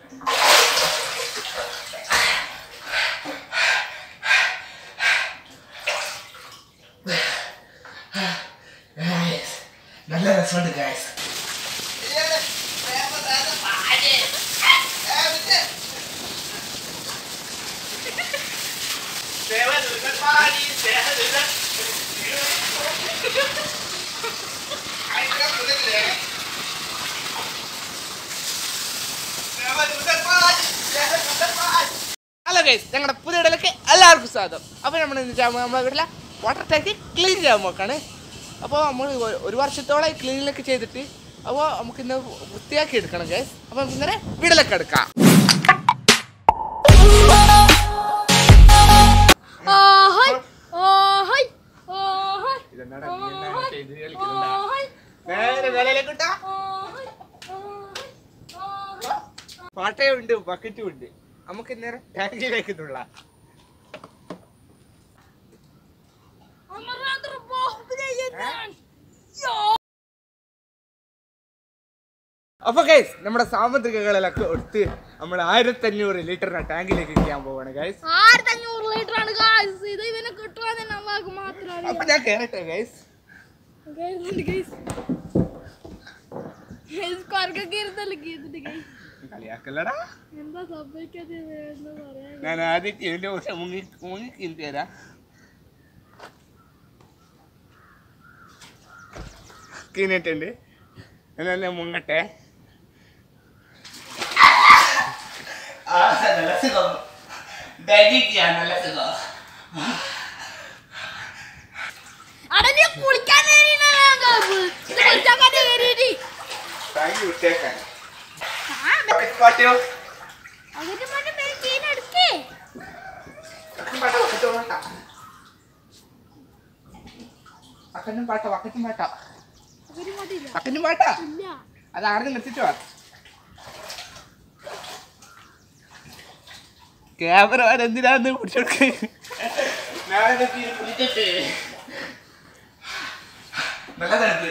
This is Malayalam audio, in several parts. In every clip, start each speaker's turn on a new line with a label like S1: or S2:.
S1: Guys, നല്ല രസമുണ്ട് ഗായ്സ് ഹലോ ഗൈസ് ഞങ്ങളുടെ പുതിയ ഇടയിലേക്ക് എല്ലാവർക്കും സ്വാഗതം അപ്പോൾ നമ്മൾ ഇന്ന് ചെയ്യാൻ പോകുന്നത് നമ്മുടെ വീട്ടിലെ വാട്ടർ ടാങ്ക് ക്ലീൻ ചെയ്യാൻ നോക്കാണ് അപ്പോൾ നമ്മൾ ഒരു- ഒരു വർഷത്തോളം ക്ലീനിലൊക്കെ ചെയ്തിട്ട് അപ്പോൾ നമുക്ക് ഇന്ന് വൃത്തിയാക്കി എടുക്കണം ഗൈസ് അപ്പോൾ നമുക്ക് ഇന്നലെ വീട്ടിലേക്ക് എടുക്കാം
S2: ഓഹോയ് ഓഹോയ് ഓഹോയ് ഓഹോയ്
S1: നേരെ വേലയിലേക്ക് ഇട്ടാ.
S2: ഓഹോയ് ഓഹോയ് ഓഹോയ്
S1: പാട്ടയും ഉണ്ട് ബക്കറ്റും ഉണ്ട് നമുക്ക് നേരെ ടാങ്കിലേക്ക് തുള്ളാം
S2: അമറാന്തർ ബോഹ്ബിനെയ്യാൻ യോ
S1: അപ്പൊ ഗൈസ് നമ്മുടെ സാമ്പത്തികങ്ങളിലൊക്കെ ഒത്ത് നമ്മൾ ആയിരത്തി അഞ്ഞൂറ് ലിറ്ററിന്റെ ടാങ്കിലേക്ക് ഇരിക്കാൻ പോവാണ് ഗൈസ്
S2: ആയിരത്തി അഞ്ഞൂറ് ലിറ്റർ ആണ് ഗായ്സ് ഇത് ഇവനെ കിട്ടുവാൻ തന്നെ അള്ളാഹ് മാത്രം
S1: അപ്പൊ
S2: അറിയാം
S1: ഞാൻ കേറട്ടെ ഗൈസ്
S2: ഗൈസ് ഗൈസ് ഗൈസ് കൊറക്കൊക്കെ ഇരുന്നല്ലേ ഗീതിട്ട് ഗൈസ്
S1: കളിയാക്കല്ലടാ
S2: എന്താ സംഭവിക്കാതെ എന്ന് പറയാൻ
S1: ഞാൻ ആദ്യം ഇതിന്റെ പക്ഷെ മുങ്ങി മുങ്ങി കിന്തി തരാം കീനിട്ടുണ്ട് എന്നെ മുങ്ങട്ടെ ആ നല്ല സുഖം ഡൈനിക്ക് നല്ല സുഖം
S2: അട നീ കുളിക്കാൻ നേരിടാ കുളിച്ചാൻ നേരിടി
S1: താങ്ക് യു വിട്ടേക്കാൻ
S2: ആ
S1: പാട്ടിയോ
S2: അതിന് മുന്നേ പേര് ചീന എടുക്കേ
S1: പാട്ട വക്കറ്റും പാട്ട വക്കറ്റും പാട്ട വക്കറ്റും പാട്ട
S2: അവര് മതിയില്ല
S1: വക്കറ്റും പാട്ട
S2: ഇല്ല
S1: അത് ആരും നിർത്തിച്ചു വാ ക്യാമറ എന്തിനാന്ന് പിടിച്ചെടുക്ക ഞാനൊക്കെ കുളിച്ചിട്ട് നല്ല തണുപ്പ്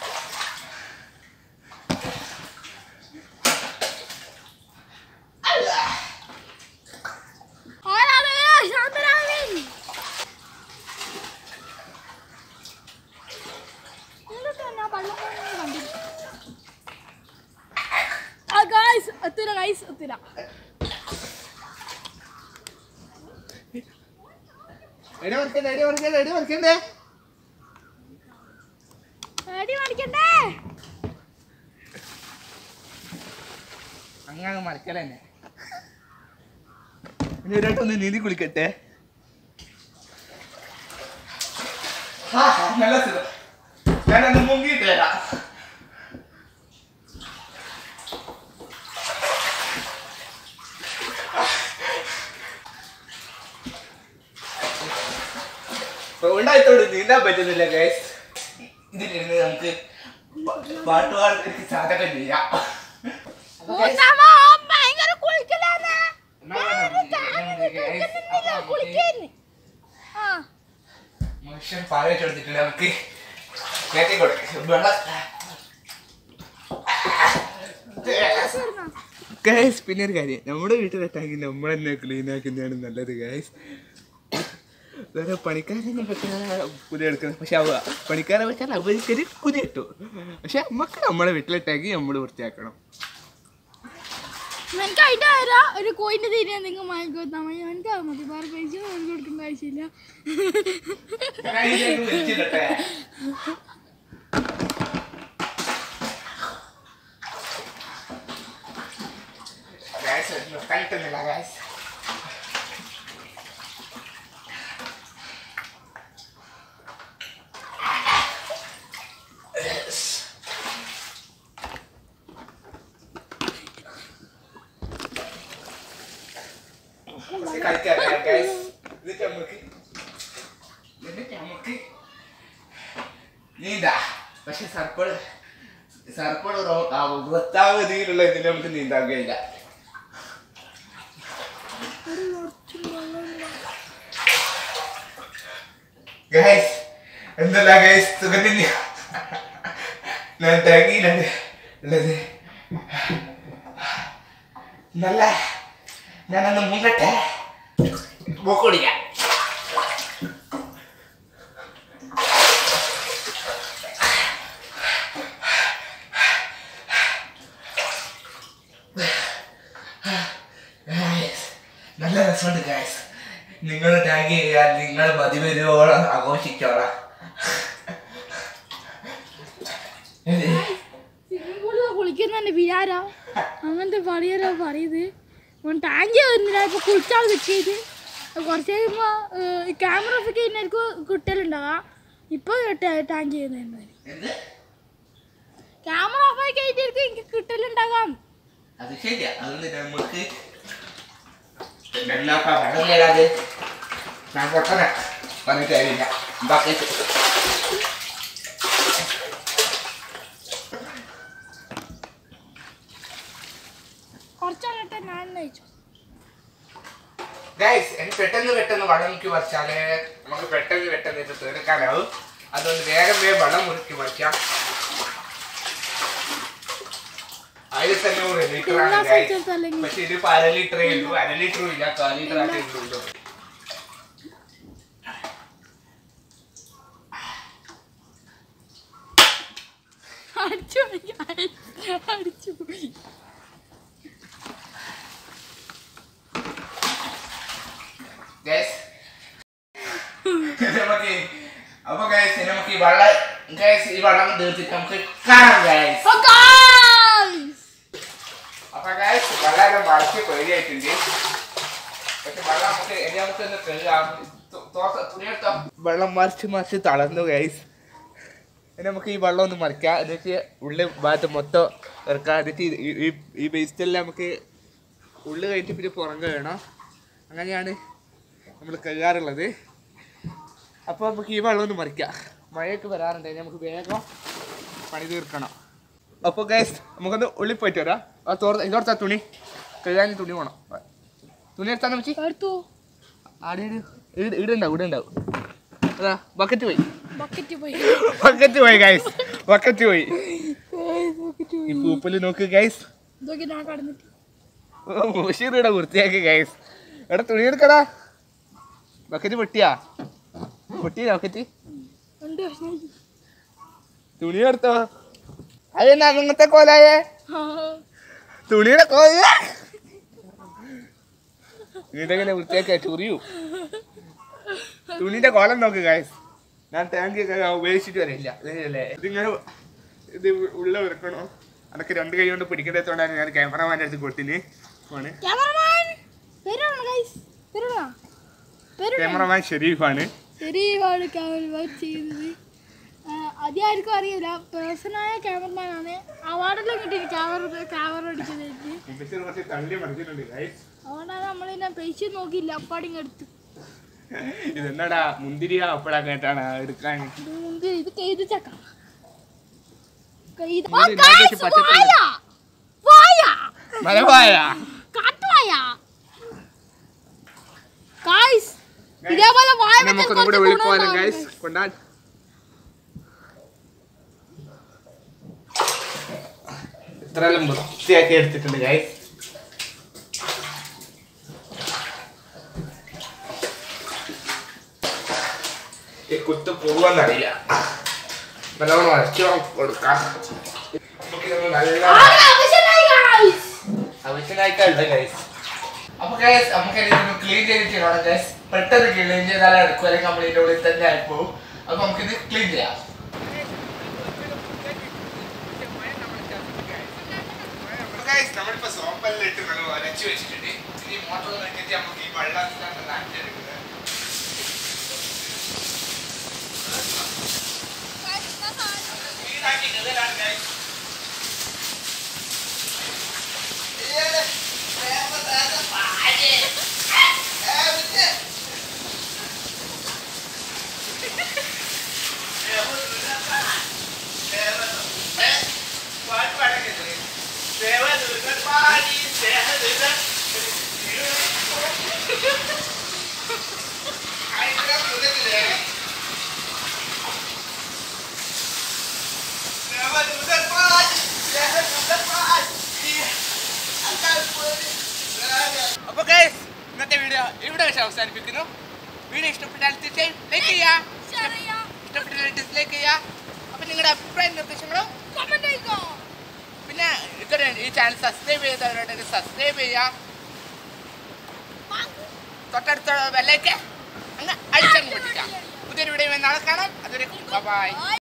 S2: ആരാണ് ശാന്തരാമൻ എന്നിട്ട് ഞാൻ വെള്ളം പോകുന്നത് കണ്ടില്ല ആ ഗായ്സ് എത്തില്ല ഗായ്സ് എത്തില്ല
S1: എടി മറിക്കണ്ടേ എടി മറിക്കണ്ടേ എടി മറിക്കണ്ടേ
S2: പേടി മേടിക്കണ്ടേ
S1: അങ്ങനെ മറിക്കലെന്നെ ഇനി ഒരാട്ടൊന്ന് നീന്തി കുളിക്കട്ടെ ആ, നല്ല സുഖം ഞാനൊന്ന് മുങ്ങിയിട്ട് വരാം ഉണ്ടായിത്തോട് നീന്താൻ പറ്റുന്നില്ല ഗൈസ് ഇതിലിരുന്ന് നമുക്ക് പ- പാട്ടുപാടൊക്കെ സാധകം ചെയ്യാം അപ്പൊ guys,
S2: ഉത്തമ, ഭയങ്കര കുളിക്കലാന്ന്.
S1: എന്നാ
S2: ഞാനൊരു
S1: വേണം?
S2: ചാനലിൽ
S1: guys,
S2: കുളിക്കുന്നില്ല,
S1: അപ്പൊ
S2: കുളിക്കാന്. ആ,
S1: മനുഷ്യൻ പാല വെച്ച് കൊടുത്തിട്ടുണ്ട് നമുക്ക് കയറ്റി കൊടുക്കാം വെള്ളം
S2: തീർന്നോ?
S1: ഗൈസ് പിന്നെ ഒരു കാര്യം നമ്മുടെ വീട്ടിലെ ടാങ്കി നമ്മൾ തന്നെ ക്ലീൻ ആക്കുന്നതാണ് നല്ലത് ഗൈസ് വേറെ പണിക്കാരെ വെച്ചാൽ പുതിയ എടുക്കുന്നത് പക്ഷെ അവ പണിക്കാരെ വെച്ചാൽ അവർക്കൊരു പുതിയ കിട്ടും പക്ഷെ നമുക്ക് നമ്മുടെ വീട്ടിലെ ടാങ്കി നമ്മൾ വൃത്തിയാക്കണം
S2: എനിക്ക് അതിന്റെ തരാ ഒരു കോയിന്റെ തീരെ എന്തെങ്കിലും വാങ്ങിക്കൊടുത്താൽ മതി എനിക്ക് അത് മതി വേറെ പൈസ എനിക്ക് കൊടുക്കേണ്ട ആവശ്യമില്ല
S1: കഴിക്കുന്നില്ല ഗൈസ് കുറച്ച് കളിക്കാം ഗൈസ് എന്നിട്ട് നമുക്ക് എന്നിട്ട് നമുക്ക് നീന്താ പക്ഷെ സർപ്പിൾ സർപ്പിൾ വൃത്താവധിയിലുള്ള ഇതിൽ നമുക്ക് നീന്താൻ കഴിയില്ല ഗൈസ് എന്തല്ല ഗൈസ് സുഖത്തില്ല ഞാൻ ടാങ്കിയിലാണ് ഉള്ളത് നല്ല ഞാനൊന്ന് മുങ്ങട്ടെ മൂക്കൊടിക്കാം Guys, നല്ല രസമുണ്ട് ഗായ്സ് നിങ്ങൾ ടാഗ് ചെയ്യാൻ നിങ്ങൾ മതി വരുവോളം ആഘോഷിച്ചോളാം
S2: സ്വിമ്മിംഗ് പൂളിൽ കുളിക്കുന്നതിന്റെ വിചാരം അങ്ങനത്തെ പറയാലോ പറയുന്നത് ടാങ്ക് വരുന്നില്ല ഇപ്പൊ കുളിച്ചാൽ കിട്ടിയത് കുറച്ച് കഴിയുമ്പോ ക്യാമറ ഒക്കെ കഴിഞ്ഞായിരിക്കും കിട്ടലുണ്ടാകാം ഇപ്പൊ ടാങ്ക് ചെയ്യുന്നുണ്ട്
S1: എന്ത്
S2: ക്യാമറ ഓഫ് ആയി കഴിഞ്ഞായിരിക്കും എനിക്ക് കിട്ടലുണ്ടാകാം
S1: അത് ശരിയാ അതുകൊണ്ട് നമുക്ക് വെള്ളമൊക്കെ വെള്ളം കയറാതെ ഞാൻ പൊട്ടന പറഞ്ഞിട്ട് കാര്യമില്ല ബക്കറ്റ്
S2: കുറച്ചാളട്ടെ ഞാൻ നയിച്ചു
S1: ഗൈസ് എനിക്ക് പെട്ടെന്ന് പെട്ടെന്ന് വെള്ളം മുക്കി വച്ചാല് നമുക്ക് പെട്ടെന്ന് പെട്ടെന്ന് ഇത് തീർക്കാനാവും അതുകൊണ്ട് വേഗം വേഗം വെള്ളം മുറുക്കി വയ്ക്കാം ആയിരത്തി അഞ്ഞൂറ് ലിറ്റർ ആണ്
S2: ഉല്ലാസം
S1: ഗൈസ്
S2: ചേർത്തല്ലെങ്കിൽ
S1: പക്ഷെ ഇതിപ്പോ അര ലിറ്ററേ ഉള്ളൂ അര ലിറ്ററും ഇല്ല കാൽ ലിറ്റർ ആക്കേ ഉള്ളൂ
S2: അടിച്ചു പോയി അടിച്ചു പോയി
S1: ഗൈസ് നമുക്ക് അപ്പൊ ഗൈസ് നമുക്ക് ഈ വെള്ളം ഗൈസ് ഈ വെള്ളം തീർത്തിട്ട് നമുക്ക് കാണാം ഗൈസ്
S2: Oh, guys!
S1: അപ്പൊ ഗൈസ് വെള്ളം മറിച്ച് പേടിയായിട്ടുണ്ട് പക്ഷെ വെള്ളം നമുക്ക് ഇനി നമുക്ക് ഒന്ന് കഴുകാം തു- തോർത്ത തുണിയെടുത്തോ വെള്ളം മറിച്ച് മറിച്ച് തളർന്നു ഗൈസ് ഇനി നമുക്ക് ഈ വെള്ളം ഒന്ന് മറിക്കാം എന്നിട്ട് ഉള്ളിൽ ഭാഗത്ത് മൊത്തം ഇറക്കാം എന്നിട്ട് ഈ- ഈ- ഈ ഈ വേസ്റ്റെല്ലാം നമുക്ക് ഉള്ളു കഴിഞ്ഞിട്ട് പിന്നെ പുറം കഴുകണം അങ്ങനെയാണ് നമ്മൾ കഴുകാറുള്ളത് അപ്പോൾ നമുക്ക് ഈ വെള്ളം ഒന്ന് മറിക്കാം മഴയൊക്കെ വരാറുണ്ട് ഇനി നമുക്ക് വേഗം പണി തീർക്കണം അപ്പോൾ ഗൈസ് നമുക്കൊന്ന് ഉള്ളിൽ പോയിട്ട് വരാം ആ തോർത്ത ഇതോർത്താ തുണി കഴുകാൻ തുണി വേണം തുണി എടുത്താൽ വെച്ച്
S2: എടുത്തു
S1: ആടെ ഇട് ഇടുണ്ടാവും ഇടുണ്ടാവും അതാ ബക്കറ്റ് പോയി
S2: ബക്കറ്റ് പോയി
S1: ബക്കറ്റ് പോയി ഗൈസ് ബക്കറ്റ് പോയി
S2: ബക്കറ്റ് പോയി
S1: ഈ പൂപ്പല് നോക്ക് ഗൈസ്
S2: ഇതൊക്കെ ഞാൻ കടന്നിട്ട്
S1: മുഷീറിയുടെ വൃത്തിയാക്കി ഗൈസ് എടാ തുണി എടുക്കടാ ബക്കറ്റ് പൊട്ടിയാ പൊട്ടിയ ബക്കറ്റ്
S2: രണ്ട് വർഷം
S1: തുണി എടുത്തോ അതെന്നാ അങ്ങനത്തെ കോലായേ തുണിയുടെ കോല ഇതെങ്ങനെ വൃത്തിയാക്കിയ ചുറിയൂ തുണിന്റെ കോലം നോക്ക് ഗൈസ് ഞാൻ ടാങ്ക് ഉപയോഗിച്ചിട്ട് വരില്ല ഇതല്ലേ ഇതിങ്ങനെ ഇത് ഉള്ള വെറുക്കണോ അതൊക്കെ രണ്ട് കൈ കൊണ്ട് പിടിക്കണ്ടത്തോണ്ടാണ് ഞാൻ ക്യാമറമാൻ്റെ അടുത്ത് കൊടുത്തിന് ആണ്
S2: ക്യാമറമാൻ പേരാണ് ഗൈസ് പേരാണോ പേരാണ്
S1: ക്യാമറമാൻ ഷെരീഫാണ്
S2: ശരിയാണ് ക്യാമറമാൻ ചെയ്യുന്നത് അതായിരിക്കും അറിയില്ല പേഴ്സണായ ക്യാമറമാൻ ആണ് അവാർഡെല്ലാം കിട്ടി ക്യാമറ ക്യാമറ അടിച്ചത് എനിക്ക്
S1: മുമ്പത്തെ കുറച്ച് തള്ളി മറിച്ചിട്ടുണ്ട് ഗൈസ്
S2: അതുകൊണ്ടാണ് നമ്മളിന്നെ പൈസ നോക്കിയില്ല അപ്പാടിങ് എടുത്ത്
S1: ഇതെന്നാടാ മുന്തിരിയ അപ്പഴൊക്കെ ആയിട്ടാണ് എടുക്കാൻ
S2: ഇത് മുമ്പ് ഇത് കെയ്ത് ചക്ക കെയ്ത്
S1: ഇത് ഇതാക്കി പച്ചക്കറി.
S2: വായ
S1: മലവായ
S2: കാട്ടുവായ ഗായ്സ് ഇതേപോലെ വായ
S1: നമുക്ക് നമ്മുടെ വെളിയിൽ പോകാനും ഗൈസ് കൊണ്ടാൻ ഇത്രയെല്ലാം വൃത്തിയാക്കി എടുത്തിട്ടുണ്ട് ഗൈസ് ഈ കുത്ത് പോവാന്നറിയില്ല നല്ലോണം വരച്ചു കൊടുക്കാം നമുക്കിതൊന്ന് നല്ല ആവശ്യമായിട്ടല്ല ഗൈസ് അപ്പൊ ഗൈസ് നമുക്ക് ഇതൊന്ന് ക്ലീൻ ചെയ്തിട്ട് വേണം ഗൈസ് പെട്ടെന്ന് ക്ലീൻ ചെയ്താലേ എടുക്കും അല്ലെങ്കിൽ നമ്മൾ ഇതിന്റെ ഉള്ളിൽ തന്നെ ആയിപ്പോവും അപ്പൊ നമുക്കിത് ക്ലീൻ ചെയ്യാം നമ്മളിപ്പോ സോപ്പെല്ലാം ഇട്ട് നമ്മൾ വരച്ചു വെച്ചിട്ടുണ്ട് ഇനി മോട്ടോർ വെച്ചിട്ട് നമുക്ക് ഈ വെള്ളത്തിലാണ് നനച്ചെടുക്കുന്നത് ക്ലീനാക്കി ഇടലാണ് ഗൈസ് അപ്പൊ ഗൈസ് ഇന്നത്തെ വീഡിയോ ഇവിടെ വെച്ച് അവസാനിപ്പിക്കുന്നു വീഡിയോ ഇഷ്ടപ്പെട്ടാൽ തീർച്ചയായും ലൈക്ക് ചെയ്യുക ഇഷ്ടപ്പെട്ടാൽ ഡിസ്ലൈക്ക് ചെയ്യുക അപ്പൊ നിങ്ങളുടെ അഭിപ്രായ നിർദ്ദേശങ്ങളും പിന്നെ ഇതൊരു ഈ ചാനൽ സബ്സ്ക്രൈബ് ചെയ്തവരുണ്ടെങ്കിൽ സബ്സ്ക്രൈബ് ചെയ്യുക തൊട്ടടുത്ത ബെല്ലേക്ക് അങ്ങ് അടിച്ചങ്ങ് പൊട്ടിക്കാം പുതിയൊരു വീഡിയോ നാളെ കാണാം അതൊരു ബൈ